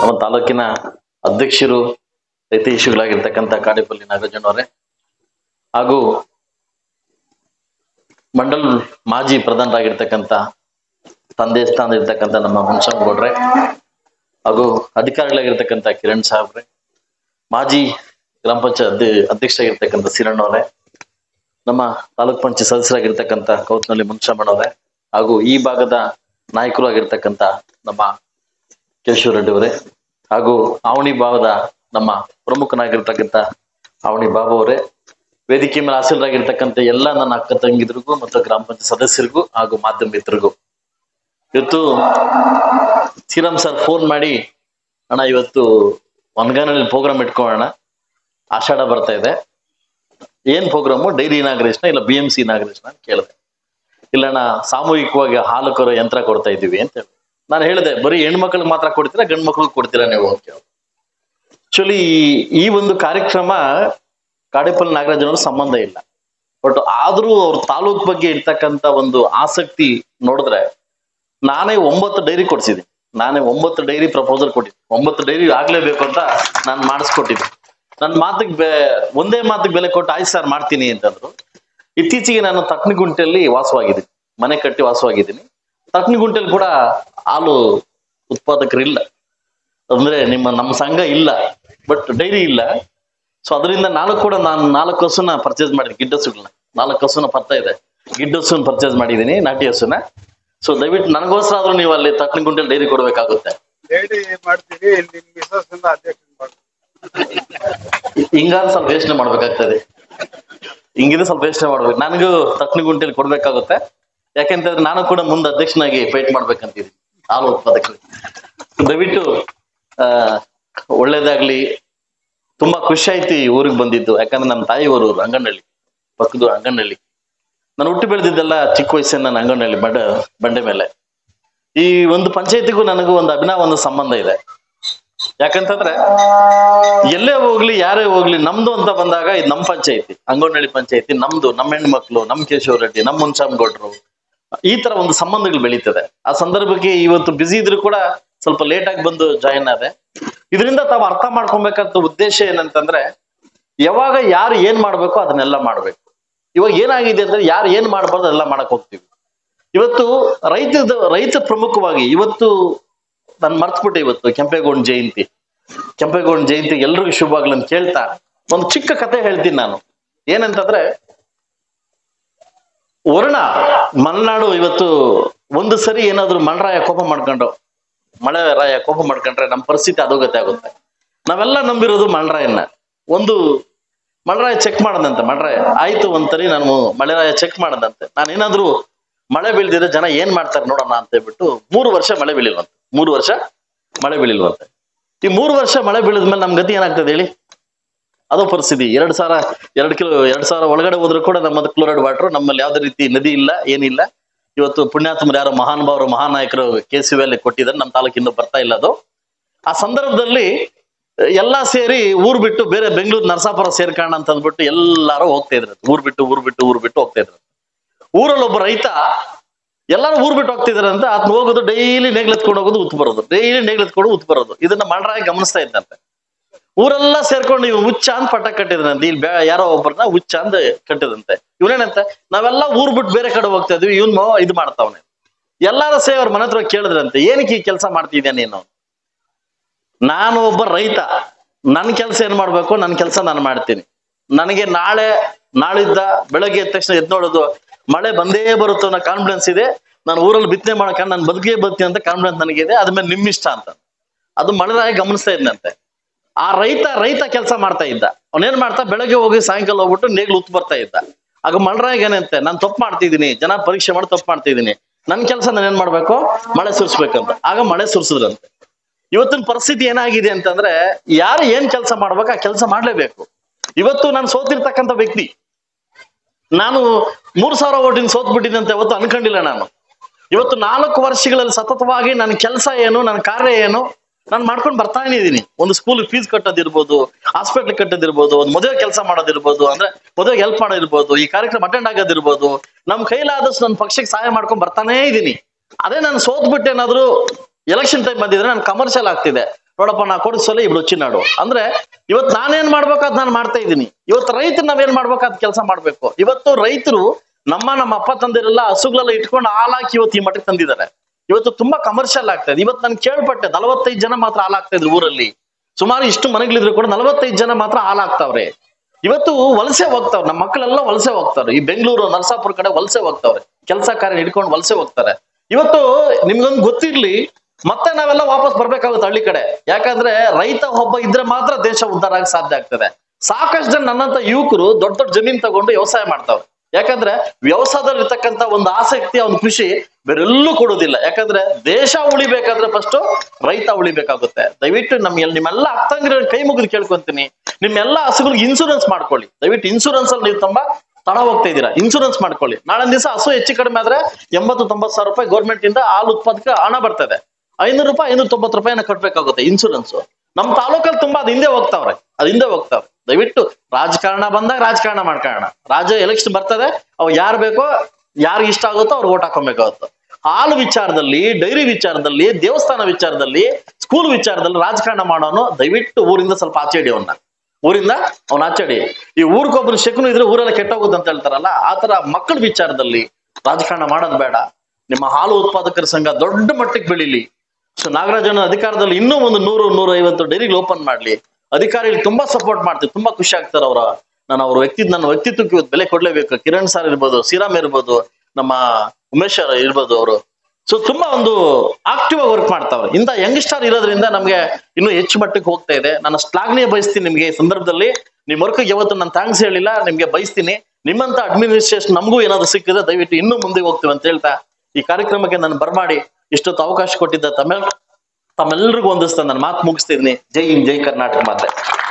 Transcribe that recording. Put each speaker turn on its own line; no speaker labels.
ನಮ್ಮ ತಾಲೂಕಿನ ಅಧ್ಯಕ್ಷರು ಹಿತೈಷಿಗಳಾಗಿರ್ತಕ್ಕಂಥ ಕಾಡಿಪಲ್ಲಿ ನಾಗರಾಜಣ್ಣವರೇ ಹಾಗೂ ಮಂಡಲ್ ಮಾಜಿ ಪ್ರಧಾನರಾಗಿರ್ತಕ್ಕಂಥ ತಂದೆ ಸ್ಥಾನ ಇರ್ತಕ್ಕಂಥ ನಮ್ಮ ಹುಣಸಂಗೌಡ್ರೆ ಹಾಗೂ ಅಧಿಕಾರಿಗಳಾಗಿರ್ತಕ್ಕಂಥ ಕಿರಣ್ ಸಾಹೇಬ್ರೆ ಮಾಜಿ ಗ್ರಾಮ ಪಂಚಾಯತ್ ಅಧ್ಯಕ್ಷ ಆಗಿರ್ತಕ್ಕಂಥ ಸಿರಣ್ಣವ್ರೆ ನಮ್ಮ ತಾಲೂಕ್ ಪಂಚಾಯತ್ ಸದಸ್ಯರಾಗಿರ್ತಕ್ಕಂಥ ಕೌತ್ನಳ್ಳಿ ಮುನ್ಸಮ್ಮಣ್ಣವ್ರೆ ಹಾಗೂ ಈ ಭಾಗದ ನಾಯಕರು ಆಗಿರ್ತಕ್ಕಂಥ ನಮ್ಮ ಕೇಶವ ರೆಡ್ಡಿ ಅವರೇ ಹಾಗೂ ಆವಣಿ ಭಾಗದ ನಮ್ಮ ಪ್ರಮುಖನಾಗಿರ್ತಕ್ಕಂಥ ಆವಣಿ ಬಾಬು ಅವರೇ ವೇದಿಕೆ ಮೇಲೆ ಹಾಸನರಾಗಿರ್ತಕ್ಕಂಥ ಎಲ್ಲ ನನ್ನ ಅಕ್ಕ ತಂಗಿದ್ರಿಗೂ ಮತ್ತು ಗ್ರಾಮ ಪಂಚಾಯತ್ ಸದಸ್ಯರಿಗೂ ಹಾಗೂ ಮಾಧ್ಯಮ ಮಿತ್ರರಿಗೂ ಇವತ್ತು ಶ್ರೀರಾಮ್ ಸರ್ ಫೋನ್ ಮಾಡಿ ಅಣ್ಣ ಇವತ್ತು ಒನ್ಗಾನಲ್ಲಿ ಪ್ರೋಗ್ರಾಮ್ ಇಟ್ಕೊಳ್ಳೋಣ ಆಷಾಢ ಬರ್ತಾ ಇದೆ ಏನ್ ಪ್ರೋಗ್ರಾಮು ಡೈರಿ ಇನಾಗ್ರೇಷನ್ ಇಲ್ಲ ಬಿ ಎಂ ಸಿ ಇನಾಗ್ರೇಷನ್ ಅಂತ ಕೇಳಿದೆ ಇಲ್ಲಣ್ಣ ಸಾಮೂಹಿಕವಾಗಿ ಹಾಲು ಕರೋ ಯಂತ್ರ ಕೊಡ್ತಾ ಇದ್ದೀವಿ ಅಂತ ಹೇಳಿ ನಾನು ಹೇಳಿದೆ ಬರೀ ಹೆಣ್ಮಕ್ಳಿಗೆ ಮಾತ್ರ ಕೊಡ್ತೀರಾ ಗಂಡ್ ಮಕ್ಳಿಗೆ ಕೊಡ್ತೀರಾ ನೀವು ಅಂತ ಆಕ್ಚುಲಿ ಈ ಒಂದು ಕಾರ್ಯಕ್ರಮ ಕಾಡೇಪಲ್ಲಿ ನಾಗರಾಜನವ್ರ ಸಂಬಂಧ ಇಲ್ಲ ಬಟ್ ಆದ್ರೂ ಅವ್ರ ತಾಲೂಕ್ ಬಗ್ಗೆ ಇರ್ತಕ್ಕಂತ ಒಂದು ಆಸಕ್ತಿ ನೋಡಿದ್ರೆ ನಾನೇ ಒಂಬತ್ತು ಡೈರಿ ಕೊಡ್ಸಿದ್ದೀನಿ ನಾನೇ ಒಂಬತ್ತು ಡೈರಿ ಪ್ರಪೋಸಲ್ ಕೊಟ್ಟಿದ್ದೆ ಒಂಬತ್ತು ಡೈರಿ ಆಗ್ಲೇಬೇಕು ಅಂತ ನಾನು ಮಾಡಿಸ್ಕೊಟ್ಟಿದ್ದೆ ನನ್ನ ಮಾತಿಗೆ ಬೆ ಒಂದೇ ಮಾತಿಗೆ ಬೆಲೆ ಕೊಟ್ಟು ಆಯ್ತು ಸರ್ ಮಾಡ್ತೀನಿ ಅಂತಂದ್ರು ಇತ್ತೀಚೆಗೆ ನಾನು ತಕ್ನಿಗುಂಟೆಯಲ್ಲಿ ವಾಸವಾಗಿದ್ದೀನಿ ಮನೆ ಕಟ್ಟಿ ವಾಸವಾಗಿದ್ದೀನಿ ತಕ್ನಿಗುಂಟೆಯಲ್ಲಿ ಕೂಡ ಹಾಲು ಉತ್ಪಾದಕರಿಲ್ಲ ಅಂದ್ರೆ ನಿಮ್ಮ ನಮ್ಮ ಸಂಘ ಇಲ್ಲ ಬಟ್ ಡೈರಿ ಇಲ್ಲ ಸೊ ಅದರಿಂದ ನಾನು ಕೂಡ ನಾನು ನಾಲ್ಕು ಹಸುನ ಪರ್ಚೇಸ್ ಮಾಡಿದ್ದೀನಿ ಗಿಡ್ಡ ಹಸುಗಳನ್ನ ನಾಲ್ಕು ಹಸುನ ಬರ್ತಾ ಇದೆ ಗಿಡ್ಡ ಹಸುನ ಪರ್ಚೇಸ್ ಮಾಡಿದ್ದೀನಿ ನಾಟಿ ಹಸುನ ಸೊ ದಯವಿಟ್ಟು ನನಗೋಸ್ಕರ ಆದ್ರೂ ನೀವು ಅಲ್ಲಿ ತಕ್ನಿಗುಂಟೆಯಲ್ಲಿ ಡೈರಿ ಕೊಡಬೇಕಾಗುತ್ತೆ
ಹೇಳಿ ಮಾಡ್ತೀವಿ ಇಲ್ಲಿ ನಿಮ್ ಮಿಸಸ್ ಅಧ್ಯಕ್ಷ ಮಾಡ್ತೀವಿ
ಹಿಂಗಾದ್ರೆ ಸ್ವಲ್ಪ ಯೋಚನೆ ಮಾಡ್ಬೇಕಾಗ್ತದೆ ಹಿಂಗಿದ್ರೆ ಸ್ವಲ್ಪ ಯೋಚನೆ ಮಾಡ್ಬೇಕು ನನಗೂ ತಕ್ನಿಗುಂಟೆಯಲ್ಲಿ ಕೊಡ್ಬೇಕಾಗುತ್ತೆ ಯಾಕೆಂತಂದ್ರೆ ನಾನು ಕೂಡ ಮುಂದೆ ಅಧ್ಯಕ್ಷನಾಗಿ ಫೈಟ್ ಮಾಡ್ಬೇಕಂತಿದ್ದೀನಿ ಹಾಲು ಉತ್ಪಾದಕರು ದಯವಿಟ್ಟು ಆ ಒಳ್ಳೇದಾಗ್ಲಿ ತುಂಬಾ ಖುಷಿ ಆಯ್ತು ಈ ಊರಿಗೆ ಬಂದಿದ್ದು ಯಾಕಂದ್ರೆ ನಮ್ಮ ತಾಯಿ ಊರು ಅಂಗನಹಳ್ಳಿ ಪಕ್ಕದ ಅಂಗನಹಳ್ಳಿ ನಾನು ಹುಟ್ಟಿ ಬೆಳೆದಿದ್ದೆಲ್ಲ ಚಿಕ್ಕ ವಯಸ್ಸಿನ ನಾನು ಅಂಗನಹಳ್ಳಿ ಬಂಡೆ ಬಂಡೆ ಮೇಲೆ ಈ ಒಂದು ಪಂಚಾಯತಿಗೂ ನನಗೂ ಒಂದು ಅಭಿನವ ಒಂದು ಸಂಬಂಧ ಇದೆ ಯಾಕಂತಂದ್ರೆ ಎಲ್ಲೇ ಹೋಗ್ಲಿ ಯಾರೇ ಹೋಗ್ಲಿ ನಮ್ದು ಅಂತ ಬಂದಾಗ ಇದು ನಮ್ ಪಂಚಾಯತಿ ಅಂಗನಹಳ್ಳಿ ಪಂಚಾಯತಿ ನಮ್ದು ನಮ್ಮ ಹೆಣ್ಮಕ್ಳು ನಮ್ ಕೇಶವ ರೆಡ್ಡಿ ನಮ್ ಮುನ್ಸಾಮ್ಗೌಡ್ರು ಈ ತರ ಒಂದು ಸಂಬಂಧಗಳು ಬೆಳೀತದೆ ಆ ಸಂದರ್ಭಕ್ಕೆ ಇವತ್ತು ಬಿಸಿ ಇದ್ರು ಕೂಡ ಸ್ವಲ್ಪ ಲೇಟ್ ಆಗಿ ಬಂದು ಜಾಯಿನ್ ಆದೆ ಇದರಿಂದ ತಾವು ಅರ್ಥ ಮಾಡ್ಕೊಬೇಕಾದ ಉದ್ದೇಶ ಏನಂತಂದ್ರೆ ಯಾವಾಗ ಯಾರು ಏನ್ ಮಾಡ್ಬೇಕು ಅದನ್ನೆಲ್ಲ ಮಾಡ್ಬೇಕು ಇವಾಗ ಏನಾಗಿದೆ ಅಂದ್ರೆ ಯಾರು ಏನ್ ಮಾಡ್ಬಾರ್ದು ಅದೆಲ್ಲ ಮಾಡಕ್ ಹೋಗ್ತೀವಿ ಇವತ್ತು ರೈತದ ರೈತ ಪ್ರಮುಖವಾಗಿ ಇವತ್ತು ನಾನು ಮರ್ತ್ಬಿಟ್ಟೆ ಇವತ್ತು ಕೆಂಪೇಗೌಡ ಜಯಂತಿ ಕೆಂಪೇಗೌಡ ಜಯಂತಿ ಎಲ್ರಿಗೂ ಶುಭವಾಗ್ಲಿ ಅಂತ ಕೇಳ್ತಾ ಒಂದು ಚಿಕ್ಕ ಕತೆ ಹೇಳ್ತೀನಿ ನಾನು ಏನಂತಂದ್ರೆ ವರ್ಣ ಮಲೆನಾಡು ಇವತ್ತು ಒಂದು ಸರಿ ಏನಾದ್ರು ಮಳರಾಯ ಕೋಪ ಮಾಡ್ಕೊಂಡು ಮಳೆ ರಾಯ ಕೋಪ ಮಾಡ್ಕೊಂಡ್ರೆ ನಮ್ಮ ಪರಿಸ್ಥಿತಿ ಅಧೋಗತಿ ಆಗುತ್ತೆ ನಾವೆಲ್ಲ ನಂಬಿರೋದು ಮಳರಾಯನ್ನ ಒಂದು ಮಳರಾಯ ಚೆಕ್ ಮಾಡದಂತೆ ಮಳರಾಯ ಆಯ್ತು ಒಂದ್ಸರಿ ನಾನು ಮಳೆರಾಯ ಚೆಕ್ ಮಾಡದಂತೆ ನಾನೇನಾದ್ರೂ ಮಳೆ ಬೀಳ್ದಿದ್ರೆ ಜನ ಏನ್ ಮಾಡ್ತಾರೆ ನೋಡೋಣ ಅಂತ ಹೇಳ್ಬಿಟ್ಟು ಮೂರು ವರ್ಷ ಮಳೆ ಬೀಳಿಲ್ವಂತೆ ಮೂರು ವರ್ಷ ಮಳೆ ಬೀಳಿಲ್ವಂತೆ ಈ ಮೂರು ವರ್ಷ ಮಳೆ ಬೀಳಿದ್ಮೇಲೆ ನಮ್ ಗತಿ ಏನಾಗ್ತದೆ ಹೇಳಿ ಅದು ಪರಿಸ್ಥಿತಿ ಎರಡ್ ಸಾವಿರ ಎರಡ್ ಕಿಲೋ ಎರಡ್ ಸಾವಿರ ಒಳಗಡೆ ಹೋದ್ರು ಕೂಡ ನಮ್ಮದು ಕ್ಲೋರೈಡ್ ವಾಟರ್ ನಮ್ಮಲ್ಲಿ ಯಾವ್ದೇ ರೀತಿ ನದಿ ಇಲ್ಲ ಏನಿಲ್ಲ ಇವತ್ತು ಪುಣ್ಯಾತ್ಮರು ಯಾರೋ ಮಹಾನುಭಾವರು ಮಹಾನಾಯಕರು ಕೆ ಸಿ ಅಲ್ಲಿ ಕೊಟ್ಟಿದ್ದಾರೆ ನಮ್ಮ ತಾಲೂಕು ಇನ್ನೂ ಬರ್ತಾ ಇಲ್ಲ ಅದು ಆ ಸಂದರ್ಭದಲ್ಲಿ ಎಲ್ಲಾ ಸೇರಿ ಊರ್ ಬಿಟ್ಟು ಬೇರೆ ಬೆಂಗಳೂರು ನರಸಾಪುರ ಸೇರ್ಕೋಣ ಅಂತ ಅಂದ್ಬಿಟ್ಟು ಎಲ್ಲಾರು ಹೋಗ್ತಾ ಇದ್ರು ಊರ್ ಬಿಟ್ಟು ಊರ್ ಬಿಟ್ಟು ಊರ್ ಬಿಟ್ಟು ಹೋಗ್ತಾ ಇದ್ರು ಊರಲ್ಲಿ ಒಬ್ಬ ರೈತ ಎಲ್ಲಾರು ಊರ್ ಬಿಟ್ಟು ಹೋಗ್ತಿದಾರೆ ಅಂತ ಅದ್ನ ಹೋಗೋದು ಡೈಲಿ ನೇಗ್ಲೆತ್ಕೊಂಡು ಹೋಗೋದು ಉತ್ತು ಬರೋದು ಡೈಲಿ ನೇಗ್ಲೆತ್ಕೊಂಡು ಉತ್ತು ಬರೋದು ಇದನ್ನ ಮಳರಾಯ ಗಮನಿಸ್ತಾ ಇದ್ದಂತೆ ಊರೆಲ್ಲ ಸೇರ್ಕೊಂಡು ಇವ್ ಹುಚ್ಚ ಅಂತ ಪಟ್ಟ ಕಟ್ಟಿದ್ರಂತೆ ಇಲ್ಲಿ ಬ್ಯಾ- ಯಾರೋ ಒಬ್ಬರನ್ನ ಹುಚ್ಚ ಅಂತ ಕಟ್ಟಿದಂತೆ ಇವನೇನಂತ ನಾವೆಲ್ಲ ಊರ್ ಬಿಟ್ಟು ಬೇರೆ ಕಡೆ ಹೋಗ್ತಾ ಇದೀವಿ ಇವ್ನು ಇದು ಮಾಡ್ತಾವನೆ ಎಲ್ಲಾರ ಸೇ ಅವ್ರ ಮನೆ ಹತ್ರ ಕೇಳಿದ್ರಂತೆ ಏನಕ್ಕೆ ಈ ಕೆಲಸ ಮಾಡ್ತಿದ್ಯಾ ನೀನು ನಾನು ಒಬ್ಬ ರೈತ ನನ್ನ ಕೆಲಸ ಏನ್ ಮಾಡ್ಬೇಕು ನನ್ನ ಕೆಲಸ ನಾನು ಮಾಡ್ತೀನಿ ನನಗೆ ನಾಳೆ ನಾಳಿದ್ದ ಬೆಳಗ್ಗೆ ಎದ್ದ ತಕ್ಷಣ ಎದ್ ನೋಡೋದು ಮಳೆ ಬಂದೇ ಬರುತ್ತೋ ಅನ್ನೋ ಕಾನ್ಫಿಡೆನ್ಸ್ ಇದೆ ನಾನು ಊರಲ್ಲಿ ಬಿತ್ತನೆ ಮಾಡಕ ನಾನು ಬದುಕೇ ಬರ್ತೀನಿ ಅಂತ ಕಾನ್ಫಿಡೆನ್ಸ್ ನನಗಿದೆ ಅದ್ಮೇಲೆ ನಿಮ್ ಇಷ್ಟ ಅಂತ ಅದು ಮಳೆರಾಯ ಗಮನಿಸ್ತಾ ಇದ್ದಂತೆ ಆ ರೈತ ರೈತ ಕೆಲಸ ಮಾಡ್ತಾ ಇದ್ದ ಅವನೇನ್ ಮಾಡ್ತಾ ಬೆಳಗ್ಗೆ ಹೋಗಿ ಸಾಯಂಕಾಲ ಹೋಗ್ಬಿಟ್ಟು ನೇಗ್ಲು ಉತ್ ಬರ್ತಾ ಇದ್ದ ಆಗ ಮಳರಾಯ ಏನಂತೆ ನಾನು ತಪ್ಪು ಮಾಡ್ತಿದ್ದೀನಿ ಜನ ಪರೀಕ್ಷೆ ಮಾಡಿ ತಪ್ಪು ಮಾಡ್ತಿದ್ದೀನಿ ನನ್ನ ಕೆಲಸ ನಾನು ಏನ್ ಮಾಡ್ಬೇಕು ಮಳೆ ಸುರಿಸ್ಬೇಕಂತ ಆಗ ಮಳೆ ಸುರಿಸಿದ್ರಂತೆ ಇವತ್ತಿನ ಪರಿಸ್ಥಿತಿ ಏನಾಗಿದೆ ಅಂತಂದ್ರೆ ಯಾರು ಏನ್ ಕೆಲಸ ಮಾಡ್ಬೇಕು ಆ ಕೆಲಸ ಮಾಡ್ಲೇಬೇಕು ಇವತ್ತು ನಾನು ಸೋತಿರ್ತಕ್ಕಂಥ ವ್ಯಕ್ತಿ ನಾನು ಮೂರ್ ಸಾವಿರ ಓಟಿನ ಸೋತ್ ಬಿಟ್ಟಿದ್ದಂತೆ ಅವತ್ತು ಅನ್ಕೊಂಡಿಲ್ಲ ನಾನು ಇವತ್ತು ನಾಲ್ಕು ವರ್ಷಗಳಲ್ಲಿ ಸತತವಾಗಿ ನನ್ನ ಕೆಲಸ ಏನು ನನ್ನ ಕಾರ್ಯ ಏನು ನಾನು ಮಾಡ್ಕೊಂಡು ಬರ್ತಾ ಇದ್ದೀನಿ ಒಂದು ಸ್ಕೂಲ್ ಫೀಸ್ ಕಟ್ಟೋದಿರ್ಬೋದು ಹಾಸ್ಪಿಟ್ಲ್ ಕಟ್ಟೋದಿರ್ಬೋದು ಒಂದು ಮದುವೆ ಕೆಲಸ ಮಾಡೋದಿರ್ಬೋದು ಅಂದ್ರೆ ಮದುವೆಗೆ ಹೆಲ್ಪ್ ಮಾಡೋದಿರ್ಬೋದು ಈ ಕಾರ್ಯಕ್ರಮ ಅಟೆಂಡ್ ಆಗೋದಿರ್ಬೋದು ನಮ್ ಕೈಲಾದಷ್ಟು ನನ್ನ ಪಕ್ಷಕ್ಕೆ ಸಹಾಯ ಮಾಡ್ಕೊಂಡು ಬರ್ತಾನೇ ಇದ್ದೀನಿ ಅದೇ ನಾನು ಸೋತ್ ಬಿಟ್ಟು ಏನಾದ್ರು ಎಲೆಕ್ಷನ್ ಟೈಮ್ ಬಂದಿದ್ರೆ ನಾನು ಕಮರ್ಷಿಯಲ್ ಆಗ್ತಿದೆ ನೋಡಪ್ಪ ನಾ ಕೊಡಿಸಲ್ಲ ಇವ್ರು ಚಿನ್ನಾಡು ಅಂದ್ರೆ ಇವತ್ತು ನಾನೇನ್ ಮಾಡ್ಬೇಕು ಅದ್ ನಾನು ಮಾಡ್ತಾ ಇದ್ದೀನಿ ಇವತ್ತು ರೈತರು ನಾವೇನ್ ಮಾಡ್ಬೇಕು ಅದ್ ಕೆಲಸ ಮಾಡ್ಬೇಕು ಇವತ್ತು ರೈತರು ನಮ್ಮ ನಮ್ಮ ಅಪ್ಪ ತಂದಿರೆಲ್ಲ ಹಸುಗಳೆಲ್ಲ ಇಟ್ಕೊಂಡು ಹಾಲಾಕಿ ಇವತ್ತು ಈ ಮಟ್ಟಕ್ಕೆ ತಂದಿದ್ದಾರೆ ಇವತ್ತು ತುಂಬಾ ಕಮರ್ಷಿಯಲ್ ಆಗ್ತಾ ಇದೆ ಇವತ್ತು ನಾನು ಕೇಳ್ಪಟ್ಟೆ ನಲವತ್ತೈದು ಜನ ಮಾತ್ರ ಹಾಲಾಗ್ತಾ ಇದ್ರು ಊರಲ್ಲಿ ಸುಮಾರು ಇಷ್ಟು ಮನೆಗಳಿದ್ರು ಕೂಡ ನಲವತ್ತೈದು ಜನ ಮಾತ್ರ ಹಾಲಾಗ್ತಾವ್ರೆ ಇವತ್ತು ವಲಸೆ ಹೋಗ್ತಾವ್ರೆ ನಮ್ಮ ಮಕ್ಕಳೆಲ್ಲ ವಲಸೆ ಹೋಗ್ತಾರೆ ಈ ಬೆಂಗಳೂರು ನರಸಾಪುರ ಕಡೆ ವಲಸೆ ಹೋಗ್ತಾವ್ರೆ ಕೆಲಸ ಕಾರ್ಯ ಹಿಡ್ಕೊಂಡು ವಲಸೆ ಹೋಗ್ತಾರೆ ಇವತ್ತು ನಿಮ್ಗೊಂದು ಗೊತ್ತಿರ್ಲಿ ಮತ್ತೆ ನಾವೆಲ್ಲ ವಾಪಸ್ ಬರ್ಬೇಕಾಗುತ್ತೆ ಹಳ್ಳಿ ಕಡೆ ಯಾಕಂದ್ರೆ ರೈತ ಒಬ್ಬ ಇದ್ರೆ ಮಾತ್ರ ದೇಶ ಉದ್ಧಾರ ಆಗಿ ಸಾಧ್ಯ ಆಗ್ತದೆ ಸಾಕಷ್ಟು ಜನ ನನ್ನಂತ ಯುವಕರು ದೊಡ್ಡ ದೊಡ್ಡ ಜಮೀನ್ ತಗೊಂಡು ವ್ಯವಸಾಯ ಮಾಡ್ತಾವ್ರೆ ಯಾಕಂದ್ರೆ ವ್ಯವಸಾಯದಲ್ಲಿ ಇರ್ತಕ್ಕಂತ ಒಂದು ಆಸಕ್ತಿ ಅವ್ನ ಖುಷಿ ಬೇರೆಲ್ಲೂ ಕೊಡೋದಿಲ್ಲ ಯಾಕಂದ್ರೆ ದೇಶ ಉಳಿಬೇಕಾದ್ರೆ ಫಸ್ಟ್ ರೈತ ಉಳಿಬೇಕಾಗುತ್ತೆ ದಯವಿಟ್ಟು ನಮ್ ಎಲ್- ನಿಮ್ಮೆಲ್ಲ ಅಕ್ಕಂಗಿರ ಕೈ ಮುಗಿದು ಕೇಳ್ಕೊಂತೀನಿ ನಿಮ್ಮೆಲ್ಲ ಹಸುಗಳಿಗೆ ಇನ್ಸೂರೆನ್ಸ್ ಮಾಡ್ಕೊಳ್ಳಿ ದಯವಿಟ್ಟು ಇನ್ಸೂರೆನ್ಸ್ ಅಲ್ಲಿ ನೀವು ತುಂಬಾ ತಡ ಹೋಗ್ತಾ ಇದ್ದೀರಾ ಇನ್ಸೂರೆನ್ಸ್ ಮಾಡ್ಕೊಳ್ಳಿ ನಾಳೆ ದಿವಸ ಹಸು ಹೆಚ್ಚು ಕಡಿಮೆ ಆದ್ರೆ ಎಂಬತ್ತು ತೊಂಬತ್ತು ಸಾವಿರ ರೂಪಾಯಿ ಗೌರ್ಮೆಂಟ್ ಇಂದ ಹಾಲು ಉತ್ಪಾದಕ ಹಣ ಬರ್ತದೆ ಐನೂರು ರೂಪಾಯಿ ಐನೂರ ತೊಂಬತ್ತು ರೂಪಾಯಿನ ಕಟ್ಬೇಕಾಗುತ್ತೆ ಇನ್ಸೂರೆನ್ಸ್ ನಮ್ಮ ತಾಲೂಕಲ್ಲಿ ತುಂಬಾ ಅದ್ ಹಿಂದೆ ಹೋಗ್ತಾವ್ರೆ ಅದ್ ಹಿಂದೆ ಹೋಗ್ತಾವ್ರೆ ದಯವಿಟ್ಟು ರಾಜಕಾರಣ ಬಂದಾಗ ರಾಜಕಾರಣ ಮಾಡ್ಕೊಳ್ಳೋಣ ರಾಜ್ಯ ಎಲೆಕ್ಷನ್ ಬರ್ತದೆ ಅವ್ ಯಾರು ಬೇಕೋ ಯಾರಿಗೆ ಇಷ್ಟ ಆಗುತ್ತೋ ಅವ್ರು ಓಟ್ ಹಾಕೊಬೇಕಾಗುತ್ತೆ ಹಾಲು ವಿಚಾರದಲ್ಲಿ ಡೈರಿ ವಿಚಾರದಲ್ಲಿ ದೇವಸ್ಥಾನ ವಿಚಾರದಲ್ಲಿ ಸ್ಕೂಲ್ ವಿಚಾರದಲ್ಲಿ ರಾಜಕಾರಣ ಮಾಡೋನು ದಯವಿಟ್ಟು ಊರಿಂದ ಸ್ವಲ್ಪ ಆಚೆ ಹಿಡಿಯವನ್ನ ಊರಿಂದ ಅವ್ನ ಆಚೆಡಿ ಈ ಊರಿಗೊಬ್ಬರು ಶಕುನು ಇದ್ರೆ ಊರೆಲ್ಲ ಕೆಟ್ಟೋಗುತ್ತೆ ಅಂತ ಹೇಳ್ತಾರಲ್ಲ ಆತರ ಮಕ್ಕಳ ವಿಚಾರದಲ್ಲಿ ರಾಜಕಾರಣ ಮಾಡೋದು ಬೇಡ ನಿಮ್ಮ ಹಾಲು ಉತ್ಪಾದಕರ ಸಂಘ ದೊಡ್ಡ ಮಟ್ಟಕ್ಕೆ ಬೆಳೀಲಿ ಸೊ ನಾಗರಾಜನ ಅಧಿಕಾರದಲ್ಲಿ ಇನ್ನೂ ಒಂದು ನೂರು ನೂರ ಐವತ್ತು ಡೈರಿಗಳು ಓಪನ್ ಮಾಡ್ಲಿ ಅಧಿಕಾರಿಗಳು ತುಂಬಾ ಸಪೋರ್ಟ್ ಮಾಡ್ತೀವಿ ತುಂಬಾ ಖುಷಿ ಆಗ್ತಾರೆ ಅವರ ನಾನು ಅವ್ರ ವ್ಯಕ್ತಿ ನನ್ನ ವ್ಯಕ್ತಿತ್ವಕ್ಕೆ ಇವತ್ತು ಬೆಲೆ ಕೊಡ್ಲೇಬೇಕು ಕಿರಣ್ ಸರ್ ಇರ್ಬೋದು ಶ್ರೀರಾಮ್ ಇರ್ಬೋದು ನಮ್ಮ ಉಮೇಶ್ ಸರ್ ಇರ್ಬೋದು ಅವರು ಸೊ ತುಂಬಾ ಒಂದು ಆಕ್ಟಿವ್ ಆಗಿ ವರ್ಕ್ ಮಾಡ್ತಾವ್ರೆ ಇಂಥ ಯಂಗ್ಸ್ಟರ್ ಇರೋದ್ರಿಂದ ನಮ್ಗೆ ಇನ್ನೂ ಹೆಚ್ಚು ಮಟ್ಟಕ್ಕೆ ಹೋಗ್ತಾ ಇದೆ ನಾನು ಶ್ಲಾಘನೆ ಬಯಸ್ತೀನಿ ನಿಮ್ಗೆ ಈ ಸಂದರ್ಭದಲ್ಲಿ ನಿಮ್ ವರ್ಕ್ಗೆ ಯಾವತ್ತು ನಾನು ಥ್ಯಾಂಕ್ಸ್ ಹೇಳಿಲ್ಲ ನಿಮ್ಗೆ ಬಯಸ್ತೀನಿ ನಿಮ್ಮಂತ ಅಡ್ಮಿನಿಸ್ಟ್ರೇಷನ್ ನಮಗೂ ಏನಾದ್ರು ಸಿಕ್ಕಿದ್ರೆ ದಯವಿಟ್ಟು ಇನ್ನೂ ಮುಂದೆ ಹೋಗ್ತೀವಿ ಅಂತ ಹೇಳ್ತಾ ಈ ಕಾರ್ಯಕ್ರಮಕ್ಕೆ ನಾನು ಬರ್ಮಾಡಿ ಇಷ್ಟೊತ್ತು ಅವಕಾಶ ಕೊಟ್ಟಿದ್ದ ತಮ್ಮ ತಮ್ಮೆಲ್ಲರಿಗೂ ಒಂದಿಸ್ತಾ ನಾನು ಮಾತು ಮುಗಿಸ್ತಿದ್ದೀನಿ ಜೈ ಹಿಂದ್ ಜೈ ಕರ್ನಾಟಕ ಮಾತೆ